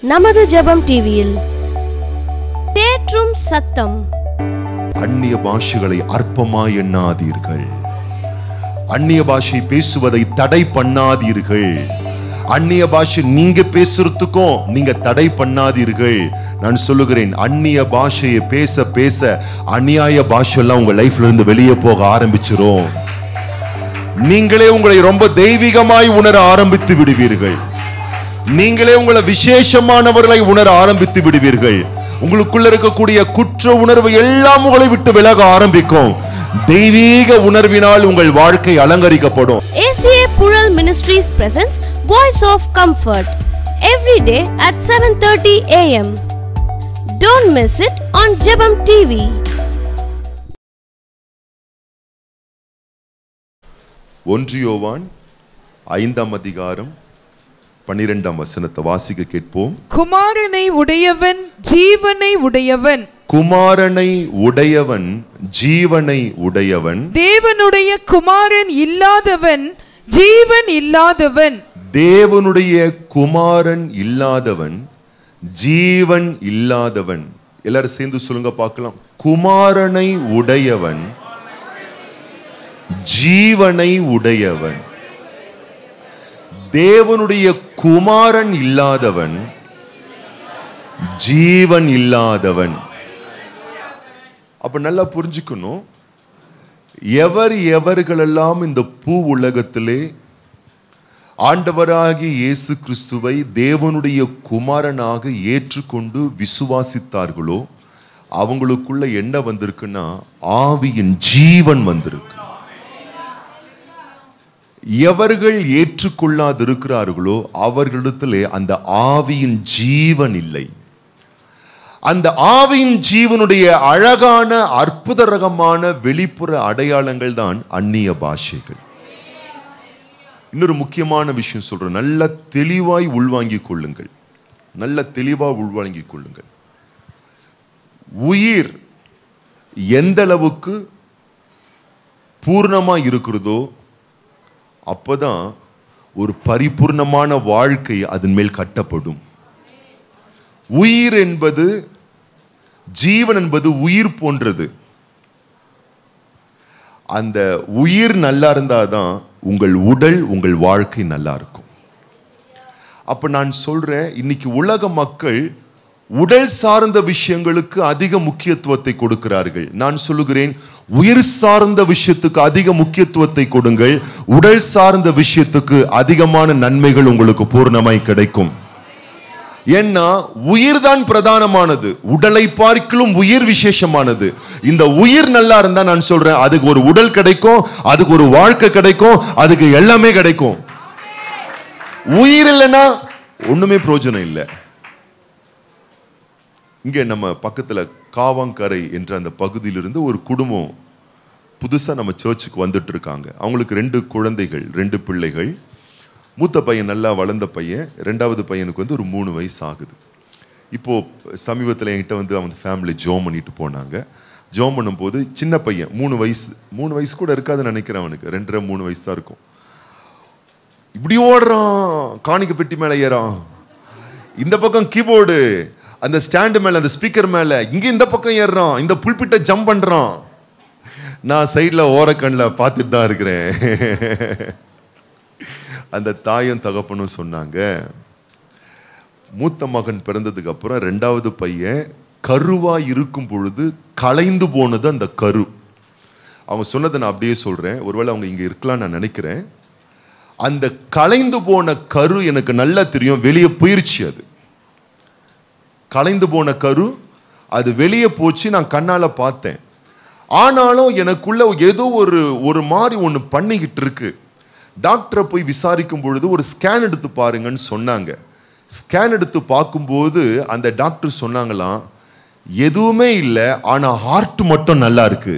நமது ஜெபம் டிவியில் தேற்றும் சத்தம் அந்நிய பாஷைகளை அற்பமாய் எண்ணாதீர்கள் அந்நிய பாஷை பேசுவதை தடை பண்ணாதீர்கள் அந்நிய பாஷை நீங்க பேசுறதுக்கும் நீங்க தடை பண்ணாதீர்கள் நான் சொல்லுகிறேன் அந்நிய பாஷையை பேச பேச அநியாய பாஷையெல்லாம் உங்க லைஃப்ல இருந்து வெளியே போக ஆரம்பிச்சிரும் நீங்களே உங்களை ரொம்ப தெய்வீகமாய் உணர ஆரம்பித்து விடுவீர்கள் நீங்களே உங்களை விசேஷமானவர்களை உணர ஆரம்பித்து விடுவீர்கள் உங்களுக்குள்ள இருக்கக்கூடிய குற்ற உணர்வு எல்லாம் உங்களை விட்டு விலக ஆரம்பிக்கும் தெய்வீக உணர்வினால் உங்கள் வாழ்க்கை அலங்கரிக்கப்படும் ACA Pural Ministries presents Voice of Comfort every day at 7:30 a.m. Don't miss it on Jebam TV. ஒன்றியோவான் ஐந்தாம் அதிகாரம் பன்னிரெண்டாம் வசனத்தை வாசிக்க கேட்போம் குமாரனை உடையவன் ஜீவனை உடையவன் குமாரனை உடையவன் ஜீவனை உடையவன் தேவனுடைய குமாரன் இல்லாதவன் ஜீவன் இல்லாதவன் தேவனுடைய குமாரன் இல்லாதவன் ஜீவன் இல்லாதவன் எல்லாரும் சேர்ந்து சொல்லுங்க பார்க்கலாம் குமாரனை உடையவன் ஜீவனை உடையவன் தேவனுடைய குமாரன் இல்லாதவன் ஜீவன் இல்லாதவன் அப்ப நல்லா புரிஞ்சுக்கணும் எவர் எவர்களெல்லாம் இந்த பூ உலகத்திலே ஆண்டவராகிய இயேசு கிறிஸ்துவை தேவனுடைய குமாரனாக ஏற்றுக்கொண்டு விசுவாசித்தார்களோ அவங்களுக்குள்ள என்ன வந்திருக்குன்னா ஆவியின் ஜீவன் வந்திருக்கு எவர்கள் ஏற்றுக்கொள்ளாதிருக்கிறார்களோ அவர்களிடத்திலே அந்த ஆவியின் ஜீவன் இல்லை அந்த ஆவியின் ஜீவனுடைய அழகான அற்புதரகமான வெளிப்புற அடையாளங்கள் தான் அந்நிய பாஷைகள் இன்னொரு முக்கியமான விஷயம் சொல்றேன் நல்ல தெளிவாய் உள்வாங்கிக் கொள்ளுங்கள் நல்ல தெளிவா உள்வாங்கிக் கொள்ளுங்கள் உயிர் எந்த அளவுக்கு பூர்ணமா இருக்கிறதோ அப்பதான் ஒரு பரிபூர்ணமான வாழ்க்கை அதன் மேல் கட்டப்படும் உயிர் என்பது ஜீவன் என்பது உயிர் போன்றது அந்த உயிர் நல்லா இருந்தாதான் உங்கள் உடல் உங்கள் வாழ்க்கை நல்லா இருக்கும் அப்ப நான் சொல்றேன் இன்னைக்கு உலக மக்கள் உடல் சார்ந்த விஷயங்களுக்கு அதிக முக்கியத்துவத்தை கொடுக்கிறார்கள் நான் சொல்லுகிறேன் உயிர் சார்ந்த விஷயத்துக்கு அதிக முக்கியத்துவத்தை கொடுங்கள் உடல் சார்ந்த விஷயத்துக்கு அதிகமான நன்மைகள் உங்களுக்கு பூர்ணமாய் கிடைக்கும் ஏன்னா உயிர் தான் பிரதானமானது உடலை பார்க்கலும் உயிர் விசேஷமானது இந்த உயிர் நல்லா இருந்தா நான் சொல்றேன் அதுக்கு ஒரு உடல் கிடைக்கும் அதுக்கு ஒரு வாழ்க்கை கிடைக்கும் அதுக்கு எல்லாமே கிடைக்கும் உயிர் இல்லைன்னா ஒண்ணுமே பிரயோஜனம் இல்லை இங்க நம்ம பக்கத்துல காவாங்கரை என்ற அந்த பகுதியிலிருந்து ஒரு குடும்பம் புதுசா நம்ம சர்ச்சுக்கு வந்துட்டு இருக்காங்க அவங்களுக்கு ரெண்டு குழந்தைகள் ரெண்டு பிள்ளைகள் மூத்த பையன் நல்லா வளர்ந்த பையன் ரெண்டாவது பையனுக்கு வந்து ஒரு மூணு வயசு ஆகுது இப்போ சமீபத்தில் என்கிட்ட வந்து அவங்க ஃபேமிலி ஜோம் பண்ணிட்டு போனாங்க ஜோம் பண்ணும்போது சின்ன பையன் மூணு வயசு மூணு வயசு கூட இருக்காதுன்னு நினைக்கிறேன் அவனுக்கு ரெண்டரை மூணு வயசு தான் இருக்கும் இப்படி ஓடுறான் காணிக்க பெட்டி மேலே ஏறான் இந்த பக்கம் கீபோர்டு அந்த ஸ்டாண்டு மேல அந்த ஸ்பீக்கர் மேல இங்க இந்த பக்கம் ஏறுறான் இந்த புல்பிட்ட ஜம்ப் பண்றான் நான் சைடில் ஓரக்கண்ணில் பார்த்துட்டு தான் இருக்கிறேன் அந்த தாயும் தகப்பனும் சொன்னாங்க மூத்த மகன் பிறந்ததுக்கு அப்புறம் ரெண்டாவது பையன் கருவா இருக்கும் பொழுது கலைந்து போனது அந்த கரு அவங்க சொன்னதை நான் அப்படியே சொல்றேன் ஒருவேளை அவங்க இங்க இருக்கலாம் நான் நினைக்கிறேன் அந்த கலைந்து போன கரு எனக்கு நல்லா தெரியும் வெளியே போயிருச்சு அது கலைந்து போன கரு அது வெளியே போச்சு நான் கண்ணால பார்த்தேன் ஆனாலும் எனக்குள்ள ஏதோ ஒரு ஒரு மாதிரி ஒன்று பண்ணிக்கிட்டு இருக்கு டாக்டரை போய் விசாரிக்கும் பொழுது ஒரு ஸ்கேன் எடுத்து பாருங்கன்னு சொன்னாங்க ஸ்கேன் எடுத்து பார்க்கும்போது அந்த டாக்டர் சொன்னாங்களாம் எதுவுமே இல்லை ஆனா ஹார்ட் மட்டும் நல்லா இருக்கு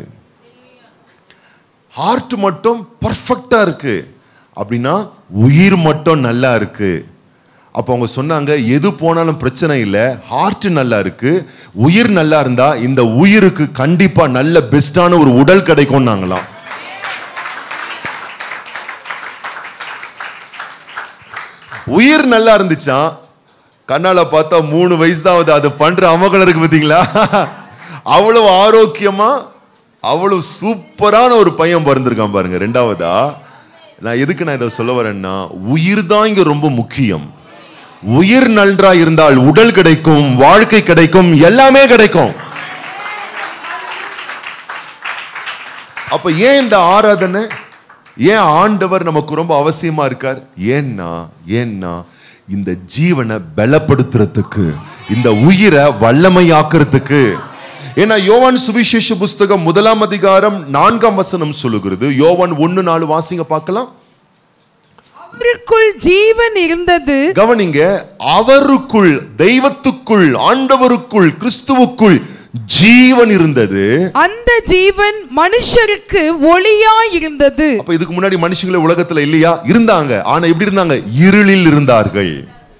ஹார்ட் மட்டும் பர்ஃபெக்டா இருக்கு அப்படின்னா உயிர் மட்டும் நல்லா இருக்கு அப்போ அவங்க சொன்னாங்க எது போனாலும் பிரச்சனை இல்லை ஹார்ட் நல்லா இருக்கு உயிர் நல்லா இருந்தா இந்த உயிருக்கு கண்டிப்பா நல்ல பெஸ்டான ஒரு உடல் கிடைக்கும் நாங்களாம் உயிர் நல்லா இருந்துச்சா கண்ணால பார்த்தா மூணு வயசு தான் ஆகுது அது பண்ற அமகலம் இருக்கு பாத்தீங்களா அவ்வளவு ஆரோக்கியமா அவ்வளவு சூப்பரான ஒரு பையன் பிறந்திருக்கான் பாருங்க ரெண்டாவதா நான் எதுக்கு நான் இதை சொல்ல வரேன்னா உயிர் தான் இங்க ரொம்ப முக்கியம் உயிர் நன்றா இருந்தால் உடல் கிடைக்கும் வாழ்க்கை கிடைக்கும் எல்லாமே கிடைக்கும் அப்ப ஏன் இந்த ஆராதனை ஏன் ஆண்டவர் நமக்கு ரொம்ப அவசியமா இருக்கார் ஏன்னா ஏன்னா இந்த ஜீவனை பலப்படுத்துறதுக்கு இந்த உயிரை வல்லமையாக்குறதுக்கு ஏன்னா யோவான் சுவிசேஷ புஸ்தகம் முதலாம் அதிகாரம் நான்காம் வசனம் சொல்லுகிறது யோவான் ஒன்னு நாலு வாசிங்க பார்க்கலாம் அவருக்குள் ஜீவன் இருந்தது கவனிங்க அவருக்குள் தெய்வத்துக்குள் ஆண்டவருக்குள் கிறிஸ்துவுக்குள் ஜீவன் இருந்தது அந்த ஜீவன் மனுஷருக்கு ஒளியாய் இருந்தது அப்ப இதுக்கு முன்னாடி மனுஷங்கள உலகத்துல இல்லையா இருந்தாங்க ஆனா எப்படி இருந்தாங்க இருளில் இருந்தார்கள்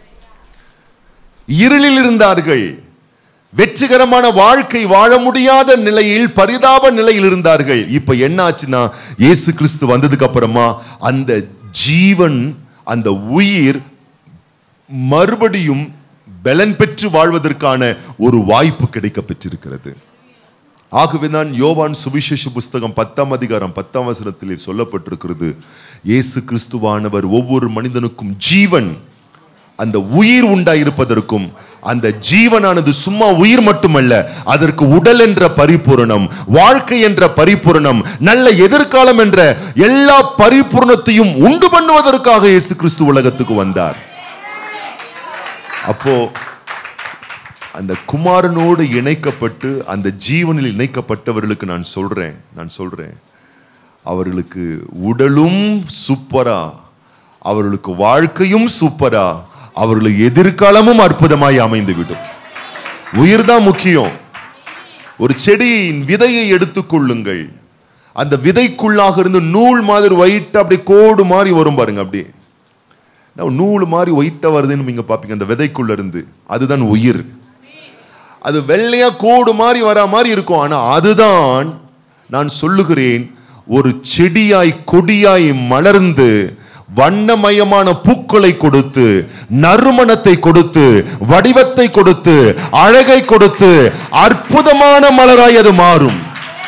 இருளில் இருந்தார்கள் வெற்றிகரமான வாழ்க்கை வாழ முடியாத நிலையில் பரிதாப நிலையில் இருந்தார்கள் இப்ப என்ன ஆச்சுன்னா இயேசு கிறிஸ்து வந்ததுக்கு அப்புறமா அந்த ஜீவன் அந்த உயிர் மறுபடியும் பலன் பெற்று வாழ்வதற்கான ஒரு வாய்ப்பு கிடைக்க பெற்றிருக்கிறது ஆகவேதான் யோவான் சுவிசேஷ புஸ்தகம் பத்தாம் அதிகாரம் பத்தாம் வசனத்திலே சொல்லப்பட்டிருக்கிறது இயேசு கிறிஸ்துவானவர் ஒவ்வொரு மனிதனுக்கும் ஜீவன் அந்த உயிர் உண்டாயிருப்பதற்கும் அந்த ஜீவனானது சும்மா உயிர் மட்டுமல்ல அதற்கு உடல் என்ற பரிபூரணம் வாழ்க்கை என்ற பரிபூரணம் நல்ல எதிர்காலம் என்ற எல்லா பரிபூரணத்தையும் உண்டு பண்ணுவதற்காக இயேசு கிறிஸ்து உலகத்துக்கு வந்தார் அப்போ அந்த குமாரனோடு இணைக்கப்பட்டு அந்த ஜீவனில் இணைக்கப்பட்டவர்களுக்கு நான் சொல்றேன் நான் சொல்றேன் அவர்களுக்கு உடலும் சூப்பரா அவர்களுக்கு வாழ்க்கையும் சூப்பரா அவர்களுக்கு எதிர்காலமும் அற்புதமாய் அமைந்துவிடும் உயிர் தான் முக்கியம் ஒரு செடியின் விதையை எடுத்துக்கொள்ளுங்கள் அந்த விதைக்குள்ளாக இருந்து நூல் மாதிரி ஒயிட் அப்படி கோடு மாதிரி வரும் பாருங்க அப்படியே நான் நூல் மாதிரி ஒயிட்டா வருதுன்னு நீங்க பாப்பீங்க அந்த விதைக்குள்ள இருந்து அதுதான் உயிர் அது வெள்ளையா கோடு மாதிரி வரா மாதிரி இருக்கும் ஆனா அதுதான் நான் சொல்லுகிறேன் ஒரு செடியாய் கொடியாய் மலர்ந்து வண்ணமயமான பூக்களை கொடுத்து நறுமணத்தை கொடுத்து வடிவத்தை கொடுத்து அழகை கொடுத்து அற்புதமான மலராய் அது மாறும்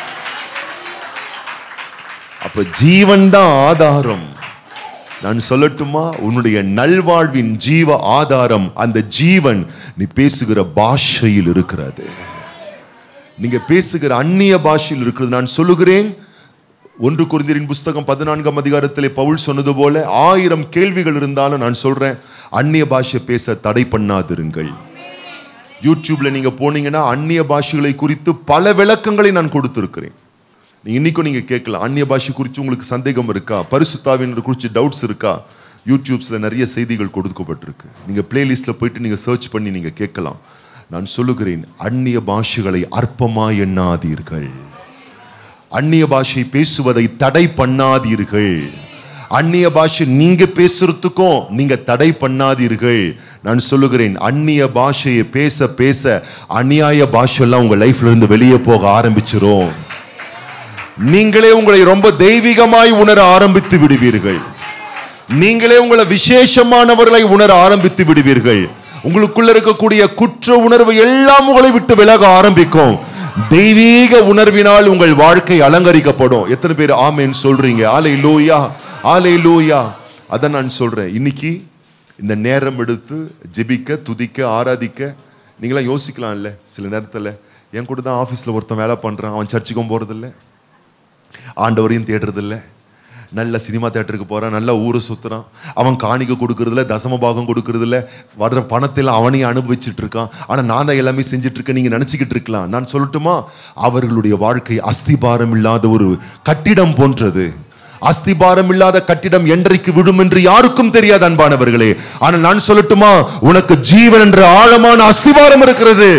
அப்ப ஜீவன் தான் ஆதாரம் நான் சொல்லட்டுமா உன்னுடைய நல்வாழ்வின் ஜீவ ஆதாரம் அந்த ஜீவன் நீ பேசுகிற பாஷையில் இருக்கிறது நீங்க பேசுகிற அந்நிய பாஷையில் இருக்கிறது நான் சொல்லுகிறேன் ஒன்று குருந்தியரின் புஸ்தகம் பதினான்காம் அதிகாரத்திலே பவுல் சொன்னது போல ஆயிரம் கேள்விகள் இருந்தாலும் நான் சொல்றேன் அந்நிய பாஷை பேச தடை பண்ணாதிருங்கள் யூடியூப்ல நீங்க போனீங்கன்னா அந்நிய பாஷைகளை குறித்து பல விளக்கங்களை நான் கொடுத்திருக்கிறேன் நீ இன்னைக்கும் நீங்க கேட்கலாம் அந்நிய பாஷை குறித்து உங்களுக்கு சந்தேகம் இருக்கா பரிசுத்தாவினர் குறித்து டவுட்ஸ் இருக்கா யூடியூப்ஸ்ல நிறைய செய்திகள் கொடுக்கப்பட்டிருக்கு நீங்க பிளேலிஸ்ட்ல போயிட்டு நீங்க சர்ச் பண்ணி நீங்க கேட்கலாம் நான் சொல்லுகிறேன் அந்நிய பாஷைகளை அற்பமா எண்ணாதீர்கள் அந்நிய பாஷை பேசுவதை தடை பண்ணாதீர்கள் அந்நிய பாஷை நீங்க பேசுறதுக்கும் நீங்க தடை பண்ணாதீர்கள் நான் சொல்லுகிறேன் அந்நிய பாஷையை பேச பேச அநியாய பாஷையெல்லாம் உங்க லைஃப்ல இருந்து வெளியே போக ஆரம்பிச்சிரும் நீங்களே உங்களை ரொம்ப தெய்வீகமாய் உணர ஆரம்பித்து விடுவீர்கள் நீங்களே உங்களை விசேஷமானவர்களை உணர ஆரம்பித்து விடுவீர்கள் உங்களுக்குள்ள இருக்கக்கூடிய குற்ற உணர்வு எல்லாம் உங்களை விட்டு விலக ஆரம்பிக்கும் தெய்வீக உணர்வினால் உங்கள் வாழ்க்கை அலங்கரிக்கப்படும் எத்தனை பேர் ஆமேன்னு சொல்றீங்க ஆலை லூயா ஆலை லூயா அதான் நான் சொல்றேன் இன்னைக்கு இந்த நேரம் எடுத்து ஜெபிக்க துதிக்க ஆராதிக்க நீங்களாம் யோசிக்கலாம்ல சில நேரத்துல என் கூட தான் ஆஃபீஸில் ஒருத்தன் வேலை பண்றான் அவன் சர்ச்சுக்கும் போறதில்ல ஆண்டவரையும் தேடுறதில்ல நல்ல சினிமா தேட்டருக்கு போறான் நல்ல ஊரை சுத்துறான் அவன் காணிக்க கொடுக்கறதில்ல தசம பாகம் கொடுக்கறதில்ல வர்ற பணத்தில் அவனையும் அனுபவிச்சுட்டு இருக்கான் ஆனா நான் தான் எல்லாமே செஞ்சுட்டு இருக்கேன் நீங்க நினைச்சுக்கிட்டு இருக்கலாம் நான் சொல்லட்டுமா அவர்களுடைய வாழ்க்கை அஸ்திபாரம் இல்லாத ஒரு கட்டிடம் போன்றது அஸ்திபாரம் இல்லாத கட்டிடம் என்றைக்கு விடும் என்று யாருக்கும் தெரியாது அன்பானவர்களே ஆனால் நான் சொல்லட்டுமா உனக்கு ஜீவன் என்ற ஆழமான அஸ்திபாரம் இருக்கிறது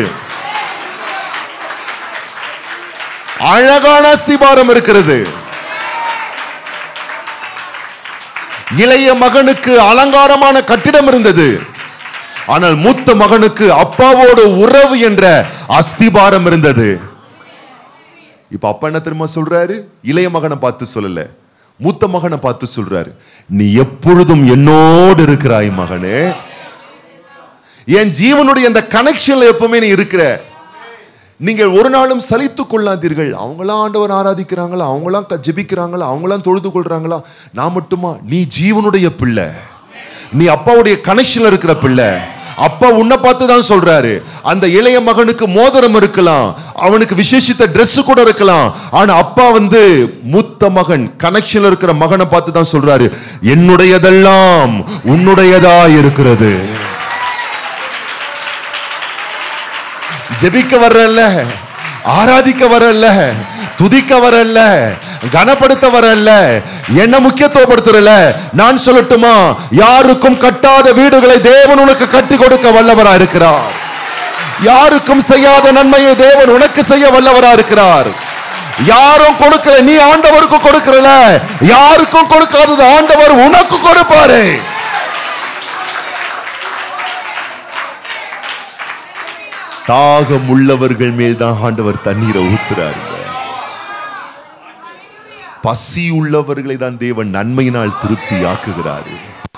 அழகான அஸ்திபாரம் இருக்கிறது இளைய மகனுக்கு அலங்காரமான கட்டிடம் இருந்தது ஆனால் மூத்த மகனுக்கு அப்பாவோட உறவு என்ற அஸ்திபாரம் இருந்தது இப்ப அப்பா என்ன தெரியுமா சொல்றாரு இளைய மகனை பார்த்து சொல்லல மூத்த மகனை பார்த்து சொல்றாரு நீ எப்பொழுதும் என்னோடு இருக்கிறாய் மகனே என் ஜீவனுடைய அந்த கனெக்ஷன்ல எப்பவுமே நீ இருக்கிற நீங்கள் ஒரு நாளும் சலித்துக் கொள்ளாதீர்கள் அவங்களாம் ஆண்டவர் ஆராதிக்கிறாங்களா அவங்களாம் க- ஜெபிக்கிறாங்களா அவங்களாம் தொழுது கொள்றாங்களா நான் மட்டுமா நீ ஜீவனுடைய பிள்ளை நீ அப்பாவுடைய கனெக்ஷன்ல இருக்கிற பிள்ளை அப்பா உன்னை பார்த்து தான் சொல்றாரு அந்த இளைய மகனுக்கு மோதிரம் இருக்கலாம் அவனுக்கு விசேஷித்த Dress கூட இருக்கலாம் ஆனா அப்பா வந்து மூத்த மகன் கனெக்ஷன்ல இருக்கிற மகனை பார்த்து தான் சொல்றாரு என்னுடையதெல்லாம் உன்னுடையதா இருக்கிறது ஜெபிக்க வரல ஆராதிக்க வரல துதிக்க வரல கனப்படுத்த வரல என்ன முக்கியத்துவப்படுத்துறல நான் சொல்லட்டுமா யாருக்கும் கட்டாத வீடுகளை தேவன் உனக்கு கட்டி கொடுக்க வல்லவரா இருக்கிறார் யாருக்கும் செய்யாத நன்மையை தேவன் உனக்கு செய்ய வல்லவரா இருக்கிறார் யாரும் கொடுக்கல நீ ஆண்டவருக்கு கொடுக்கறல யாருக்கும் கொடுக்காதது ஆண்டவர் உனக்கு கொடுப்பாரு தாகம் உள்ளவர்கள் மேல் தான் ஆண்டவர் தண்ணீரை ஊத்துறாருங்க பசி உள்ளவர்களை தான் தேவன் நன்மையினால் திருப்தி ஆக்குகிறாரு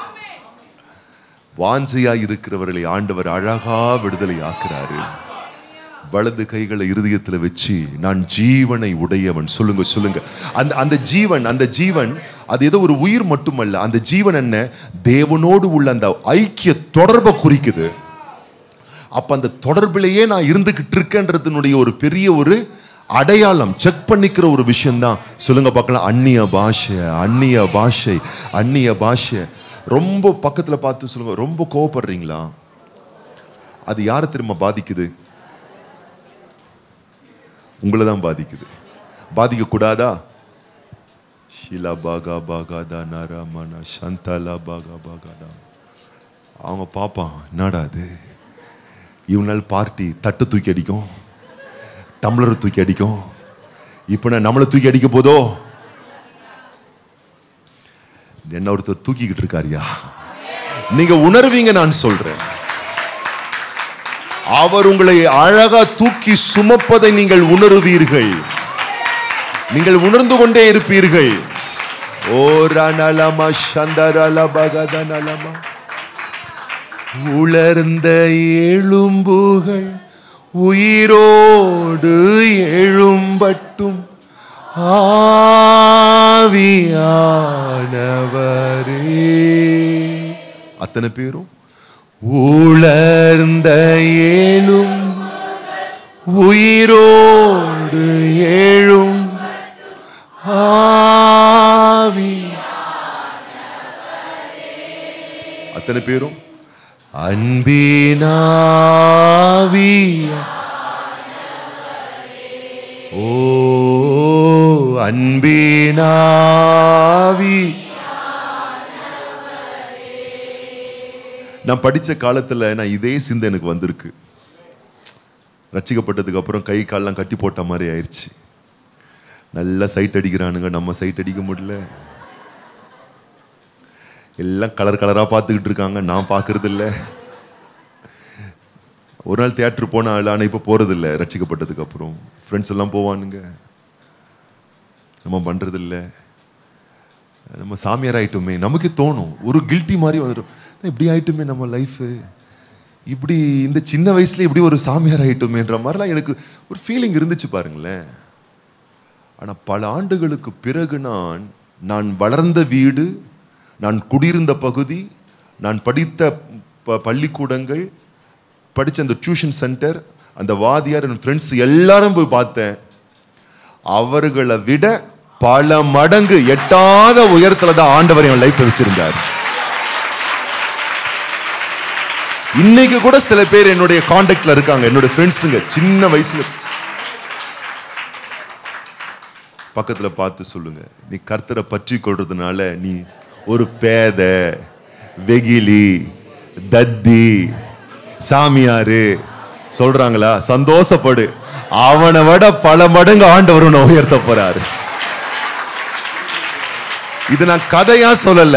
வாஞ்சையா இருக்கிறவர்களை ஆண்டவர் அழகா விடுதலை ஆக்குறாரு வலது கைகளை இருதயத்துல வச்சு நான் ஜீவனை உடையவன் சொல்லுங்க சொல்லுங்க அந்த அந்த ஜீவன் அந்த ஜீவன் அது ஏதோ ஒரு உயிர் மட்டுமல்ல அந்த ஜீவன் என்ன தேவனோடு உள்ள அந்த ஐக்கிய தொடர்பை குறிக்குது அப்ப அந்த தொடர்பிலேயே நான் இருந்துகிட்டு இருக்கேன்றதுனுடைய ஒரு பெரிய ஒரு அடையாளம் செக் பண்ணிக்கிற ஒரு விஷயம்தான் சொல்லுங்க பார்க்கலாம் அந்நிய பாஷை அந்நிய பாஷை அந்நிய பாஷை ரொம்ப பக்கத்துல பார்த்து சொல்லுங்க ரொம்ப கோவப்படுறீங்களா அது யாரை திரும்ப பாதிக்குது உங்களை தான் பாதிக்குது பாதிக்க கூடாதா ஷீலா பாகா பாகாதா நரமன சந்தாலா பாகா பாகாதா அவங்க பாப்பான் என்னடா அது இவங்க நாள் பார்ட்டி தட்டு தூக்கி அடிக்கும் டம்ளர் தூக்கி அடிக்கும் இப்போ நான் நம்மளை தூக்கி அடிக்க போதோ என்ன ஒருத்தர் தூக்கிக்கிட்டு இருக்காருயா நீங்க உணர்வீங்க நான் சொல்றேன் அவர் உங்களை அழகா தூக்கி சுமப்பதை நீங்கள் உணருவீர்கள் நீங்கள் உணர்ந்து கொண்டே இருப்பீர்கள் ஓ ரணலமா சந்தரல பகத நலமா உலர்ந்த எலும்புகள் உயிரோடு எழும்பட்டும் ஆவியானவரே அத்தனை பேரும் உலர்ந்த ஏழும் உயிரோடு எழும் ஆவி அத்தனை பேரும் அன்பினாவிய ஓ அன்பினாவி நான் படிச்ச காலத்துல நான் இதே சிந்தை எனக்கு வந்திருக்கு ரட்சிக்கப்பட்டதுக்கு அப்புறம் கை கால்லாம் கட்டி போட்ட மாதிரி ஆயிடுச்சு நல்லா சைட் அடிக்கிறானுங்க நம்ம சைட் அடிக்க முடியல எல்லாம் கலர் கலரா பார்த்துக்கிட்டு இருக்காங்க நான் பார்க்கறது இல்ல ஒரு நாள் தியேட்டர் போன ஆள் ஆனால் இப்போ போறது இல்ல ரட்சிக்கப்பட்டதுக்கு அப்புறம் ஃப்ரெண்ட்ஸ் எல்லாம் போவானுங்க நம்ம பண்றது இல்ல நம்ம சாமியார் ஆயிட்டோமே நமக்கு தோணும் ஒரு கில்ட்டி மாதிரி வந்துடும் இப்படி ஆயிட்டுமே நம்ம லைஃப் இப்படி இந்த சின்ன வயசுல இப்படி ஒரு சாமியார் ஆயிட்டோமேன்ற மாதிரிலாம் எனக்கு ஒரு ஃபீலிங் இருந்துச்சு பாருங்களேன் ஆனா பல ஆண்டுகளுக்கு பிறகு நான் நான் வளர்ந்த வீடு நான் குடியிருந்த பகுதி நான் படித்த ப- பள்ளிக்கூடங்கள் படிச்ச அந்த டியூஷன் சென்டர் அந்த வாதியார் என் ஃப்ரெண்ட்ஸ் எல்லாரும் போய் பார்த்தேன் அவர்களை விட பல மடங்கு எட்டாத உயரத்துல தான் ஆண்டவர் என் லைஃப் வச்சிருந்தார் இன்னைக்கு கூட சில பேர் என்னுடைய காண்டாக்ட்ல இருக்காங்க என்னுடைய ஃப்ரெண்ட்ஸுங்க சின்ன வயசுல பக்கத்துல பார்த்து சொல்லுங்க நீ கர்த்தரை பற்றி கொள்றதுனால நீ ஒரு பேத வெகிலி தத்தி சாமியாரு சொல்றாங்களா சந்தோஷப்படு அவனை விட பல மடங்கு ஆண்டவர் உன்னை உயர்த்த போறாரு இது நான் கதையா சொல்லல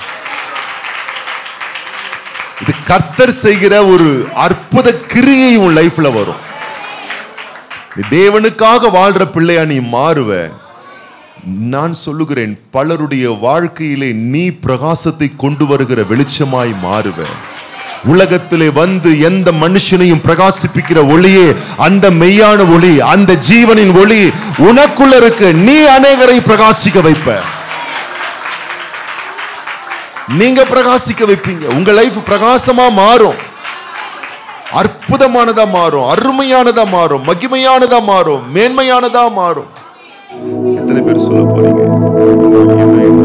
இது கர்த்தர் செய்கிற ஒரு அற்புத கிரியை உன் லைஃப்ல வரும் நீ தேவனுக்காக வாழ்ற பிள்ளையா நீ மாறுவ நான் சொல்லுகிறேன் பலருடைய வாழ்க்கையிலே நீ பிரகாசத்தை கொண்டு வருகிற வெளிச்சமாய் மாறுவ உலகத்திலே வந்து எந்த மனுஷனையும் பிரகாசிப்பிக்கிற ஒளியே அந்த மெய்யான ஒளி அந்த ஜீவனின் ஒளி உனக்குள்ள இருக்கு நீ அநேகரை பிரகாசிக்க வைப்ப நீங்க பிரகாசிக்க வைப்பீங்க உங்க லைஃப் பிரகாசமா மாறும் அற்புதமானதா மாறும் அருமையானதா மாறும் மகிமையானதா மாறும் மேன்மையானதா மாறும் எத்தனை பேர் சொல்ல போறீங்க என்ன